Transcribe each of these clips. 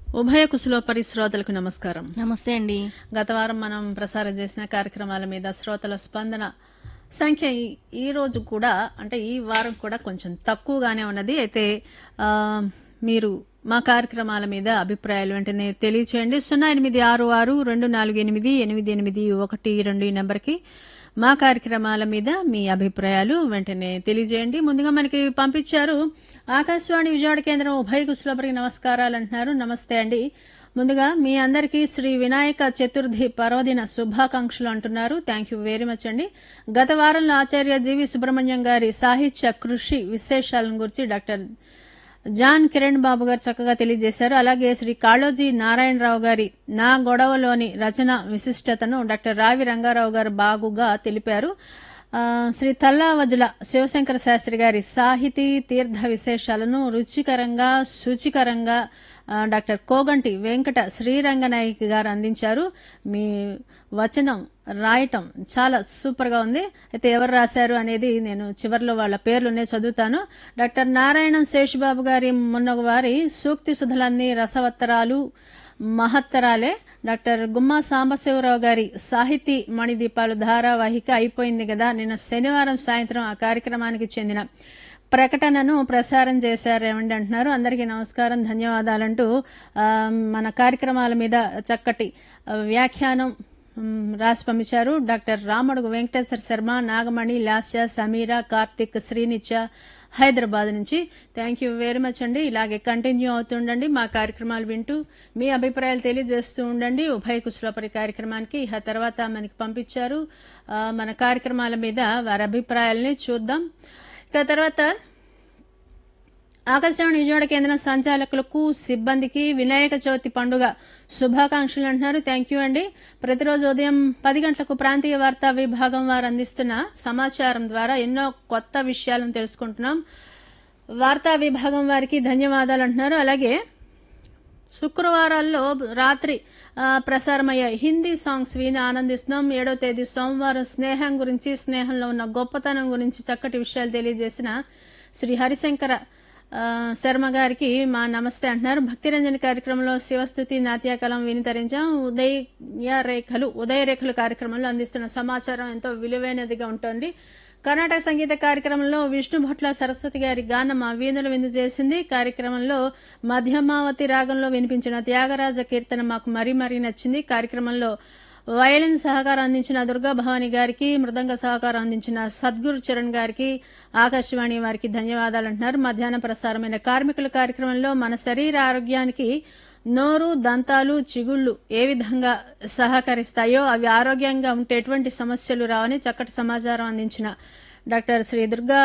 ఉభయ కుశలో పరిశ్రోతలకు నమస్కారం నమస్తే అండి గత వారం మనం ప్రసారం చేసిన కార్యక్రమాల మీద శ్రోతల స్పందన సంఖ్య ఈ- ఈ రోజు కూడా అంటే ఈ వారం కూడా కొంచెం తక్కువగానే ఉన్నది అయితే ఆ, మీరు మా కార్యక్రమాల మీద అభిప్రాయాలు వెంటనే తెలియచేయండి సున్నా ఎనిమిది ఆరు ఆరు రెండు నాలుగు ఎనిమిది ఎనిమిది ఎనిమిది ఒకటి రెండు ఈ నెంబర్కి మా కార్యక్రమాల మీద మీ అభిప్రాయాలు వెంటనే తెలియజేయండి ముందుగా మనకి పంపించారు ఆకాశవాణి విజయవాడ కేంద్రం ఉభయ కుశలపరికి నమస్కారాలు అంటున్నారు నమస్తే అండి ముందుగా మీ అందరికీ శ్రీ వినాయక చతుర్థి పర్వదిన శుభాకాంక్షలు అంటున్నారు థ్యాంక్ యూ వెరీ మచ్ అండి గత వారంలో ఆచార్య జీవి సుబ్రహ్మణ్యం గారి సాహిత్య కృషి విశేషాలను గురించి డాక్టర్ జాన్ కిరణ్ బాబు గారు చక్కగా తెలియజేశారు అలాగే శ్రీ కాళోజీ నారాయణరావు గారి నా గొడవలోని రచన విశిష్టతను డాక్టర్ రావి రంగారావు గారు బాగుగా తెలిపారు ఆ, శ్రీ తల్లావజుల శివశంకర శాస్త్రి గారి సాహితీ తీర్థ విశేషాలను రుచికరంగా శుచికరంగా ఆ, డాక్టర్ కోగంటి వెంకట శ్రీరంగనాయక్ గారు అందించారు మీ వచనం రాయటం చాలా సూపర్గా ఉంది అయితే ఎవరు రాశారు అనేది నేను చివరిలో వాళ్ళ పేర్లునే చదువుతాను డాక్టర్ నారాయణం శేషుబాబు గారి మొన్నొక వారి సూక్తి సుధలన్నీ రసవత్తరాలు మహత్తరాలే డాక్టర్ గుమ్మా సాంబశివరావు గారి సాహితీ మణిదీపాలు ధారావాహిక అయిపోయింది కదా నిన్న శనివారం సాయంత్రం ఆ కార్యక్రమానికి చెందిన ప్రకటనను ప్రసారం చేశారేమండి అంటున్నారు అందరికీ నమస్కారం ధన్యవాదాలంటూ ఆ, మన కార్యక్రమాల మీద చక్కటి ఆ, వ్యాఖ్యానం మ్, రాసి పంపించారు డాక్టర్ రామడుగు వెంకటేశ్వర శర్మ నాగమణి లాస్య సమీర కార్తిక్ శ్రీనిత్య హైదరాబాద్ నుంచి థ్యాంక్ యూ వెరీ మచ్ అండి ఇలాగే కంటిన్యూ అవుతుండండి మా కార్యక్రమాలు వింటూ మీ అభిప్రాయాలు తెలియజేస్తూ ఉండండి ఉభయ కుశలపరి కార్యక్రమానికి ఆ తర్వాత మనకి పంపించారు ఆ, మన కార్యక్రమాల మీద వారి అభిప్రాయాలని చూద్దాం ఇక తర్వాత ఆకాశవాణి విజయవాడ కేంద్రం సంచాలకులకు సిబ్బందికి వినాయక చవితి పండుగ శుభాకాంక్షలు అంటున్నారు థ్యాంక్ యూ అండి ప్రతిరోజు ఉదయం పది గంటలకు ప్రాంతీయ వార్తా విభాగం వారు అందిస్తున్న సమాచారం ద్వారా ఎన్నో కొత్త విషయాలను తెలుసుకుంటున్నాం వార్తా విభాగం వారికి ధన్యవాదాలు అంటున్నారు అలాగే శుక్రవారాల్లో రాత్రి ఆ, ప్రసారమయ్యే హిందీ సాంగ్స్ విని ఆనందిస్తున్నాం ఏడో తేదీ సోమవారం స్నేహం గురించి స్నేహంలో ఉన్న గొప్పతనం గురించి చక్కటి విషయాలు తెలియజేసిన శ్రీ హరిశంకర ఆ, శర్మ గారికి మా నమస్తే అంటున్నారు భక్తిరంజన్ కార్యక్రమంలో శివస్థుతి నాట్యకలం వినితరించాం ఉదయ రేఖలు ఉదయ రేఖలు కార్యక్రమంలో అందిస్తున్న సమాచారం ఎంతో విలువైనదిగా ఉంటుంది కర్ణాటక సంగీత కార్యక్రమంలో విష్ణు భట్ల సరస్వతి గారి గానం ఆ వీణులు విందు చేసింది కార్యక్రమంలో మధ్యమావతి రాగంలో వినిపించిన త్యాగరాజ కీర్తన మాకు మరీ మరీ నచ్చింది కార్యక్రమంలో వయలిన్ సహకారం అందించిన దుర్గా భవాని గారికి మృదంగ సహకారం అందించిన సద్గురు చరణ్ గారికి ఆకాశవాణి వారికి ధన్యవాదాలు అంటున్నారు మధ్యాహ్నం ప్రసారమైన కార్మికుల కార్యక్రమంలో మన శరీర ఆరోగ్యానికి నోరు దంతాలు చిగుళ్ళు ఏ విధంగా సహకరిస్తాయో అవి ఆరోగ్యంగా ఉంటే ఎటువంటి సమస్యలు రావని చక్కటి సమాచారం అందించిన డాక్టర్ శ్రీ దుర్గా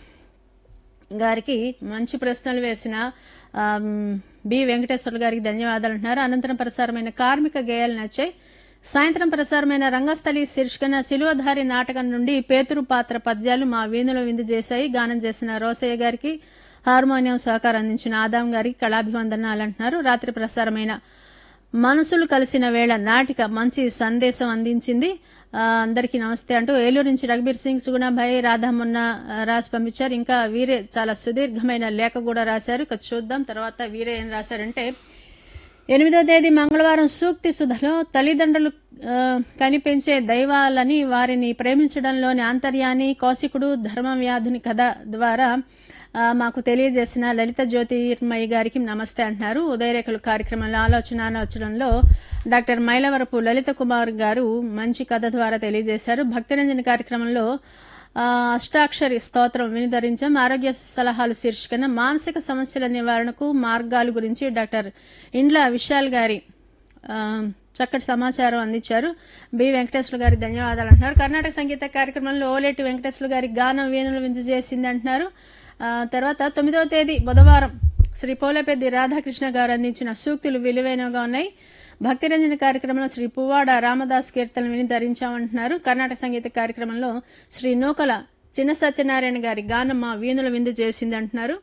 గారికి మంచి ప్రశ్నలు వేసిన ఆమ్, బి వెంకటేశ్వర్లు గారికి ధన్యవాదాలు అంటున్నారు అనంతరం ప్రసారమైన కార్మిక గేయాలు నచ్చాయి సాయంత్రం ప్రసారమైన రంగస్థలి శీర్షికన శిలువధారి నాటకం నుండి పేతురు పాత్ర పద్యాలు మా వీణులో విందు చేశాయి గానం చేసిన రోసయ్య గారికి హార్మోనియం సహకారం అందించిన ఆదాం గారికి కళాభివందనాలు అంటున్నారు రాత్రి ప్రసారమైన మనసులు కలిసిన వేళ నాటిక మంచి సందేశం అందించింది ఆ, అందరికీ నమస్తే అంటూ ఏలూరు నుంచి రఘుబీర్ సింగ్ సుగుణాభాయ్ రాధామున్న ఆ, రాసి పంపించారు ఇంకా వీరే చాలా సుదీర్ఘమైన లేఖ కూడా రాశారు ఇక చూద్దాం తర్వాత వీరే ఏం రాశారంటే ఎనిమిదో తేదీ మంగళవారం సూక్తి సుధలో తల్లిదండ్రులు ఆ, కనిపించే దైవాలని వారిని ప్రేమించడంలోని ఆంతర్యాన్ని కౌశికుడు ధర్మ వ్యాధుని కథ ద్వారా ఆ, మాకు తెలియజేసిన లలిత జ్యోతిర్మయ్య గారికి నమస్తే అంటున్నారు ఉదయరేఖలు కార్యక్రమంలో ఆలోచన ఆలోచనలో డాక్టర్ మైలవరపు లలిత కుమార్ గారు మంచి కథ ద్వారా తెలియజేశారు భక్తిరంజన కార్యక్రమంలో ఆ, అష్టాక్షరి స్తోత్రం వినిధరించాం ఆరోగ్య సలహాలు శీర్షికన మానసిక సమస్యల నివారణకు మార్గాలు గురించి డాక్టర్ ఇండ్ల విశాల్ గారి ఆ, చక్కటి సమాచారం అందించారు బి వెంకటేశ్వర గారి ధన్యవాదాలు అంటున్నారు కర్ణాటక సంగీత కార్యక్రమంలో ఓలేటి వెంకటేశ్వర గారి గానం వీణులు విందు చేసింది అంటున్నారు ఆ, తర్వాత తొమ్మిదవ తేదీ బుధవారం శ్రీ పోలపెద్ది రాధాకృష్ణ గారు అందించిన సూక్తులు విలువైనవిగా ఉన్నాయి భక్తిరంజన కార్యక్రమంలో శ్రీ పువ్వాడ రామదాస్ కీర్తనలు విని ధరించామంటున్నారు కర్ణాటక సంగీత కార్యక్రమంలో శ్రీ నూకల చిన్న సత్యనారాయణ గారి గానం మా వీణుల విందు చేసింది అంటున్నారు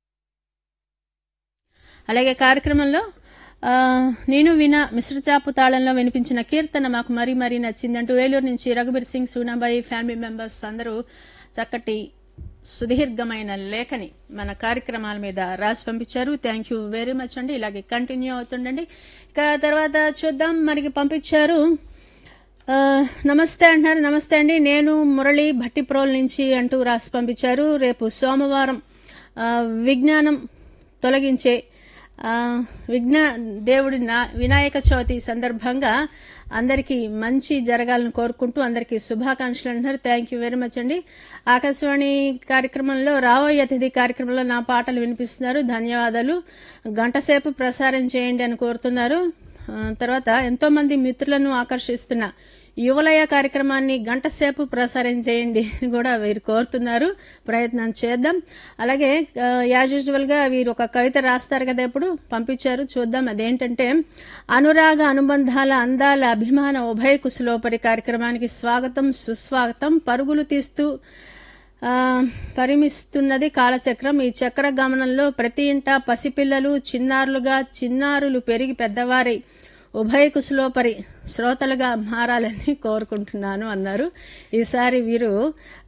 అలాగే కార్యక్రమంలో ఆ, నేను విన మిశ్రచాపు తాళంలో వినిపించిన కీర్తన మాకు మరీ మరీ నచ్చిందంటూ ఏలూరు నుంచి రఘుబీర్ సింగ్ సూనాబాయి ఫ్యామిలీ మెంబర్స్ అందరూ చక్కటి సుదీర్ఘమైన లేఖని మన కార్యక్రమాల మీద రాసి పంపించారు థ్యాంక్ యూ వెరీ మచ్ అండి ఇలాగే కంటిన్యూ అవుతుండండి ఇక తర్వాత చూద్దాం మనకి పంపించారు ఆ, నమస్తే అంటున్నారు నమస్తే అండి నేను మురళి భట్టిప్రోల్ నుంచి అంటూ రాసి పంపించారు రేపు సోమవారం ఆ, విజ్ఞానం తొలగించే ఆ, విఘ్న దేవుడి నా వినాయక చవితి సందర్భంగా అందరికీ మంచి జరగాలని కోరుకుంటూ అందరికీ శుభాకాంక్షలు అంటున్నారు థ్యాంక్ యూ వెరీ మచ్ అండి ఆకాశవాణి కార్యక్రమంలో రాబోయే అతిథి కార్యక్రమంలో నా పాటలు వినిపిస్తున్నారు ధన్యవాదాలు గంటసేపు ప్రసారం చేయండి అని కోరుతున్నారు ఆ, తర్వాత ఎంతోమంది మిత్రులను ఆకర్షిస్తున్న యువలయ కార్యక్రమాన్ని గంట సేపు ప్రసారం చేయండి అని కూడా వీరు కోరుతున్నారు ప్రయత్నం చేద్దాం అలాగే ఆ, యాజ్ యూజువల్గా వీరు ఒక కవిత రాస్తారు కదా ఇప్పుడు పంపించారు చూద్దాం అదేంటంటే అనురాగ అనుబంధాల అందాల అభిమాన ఉభయ కుశలోపరి కార్యక్రమానికి స్వాగతం సుస్వాగతం పరుగులు తీస్తూ ఆ, పరిమిస్తున్నది కాలచక్రం ఈ చక్ర గమనంలో ప్రతి ఇంట పసిపిల్లలు చిన్నారులుగా చిన్నారులు పెరిగి పెద్దవారై ఉభయ కుశలోపరి శ్రోతలుగా మారాలని కోరుకుంటున్నాను అన్నారు ఈసారి వీరు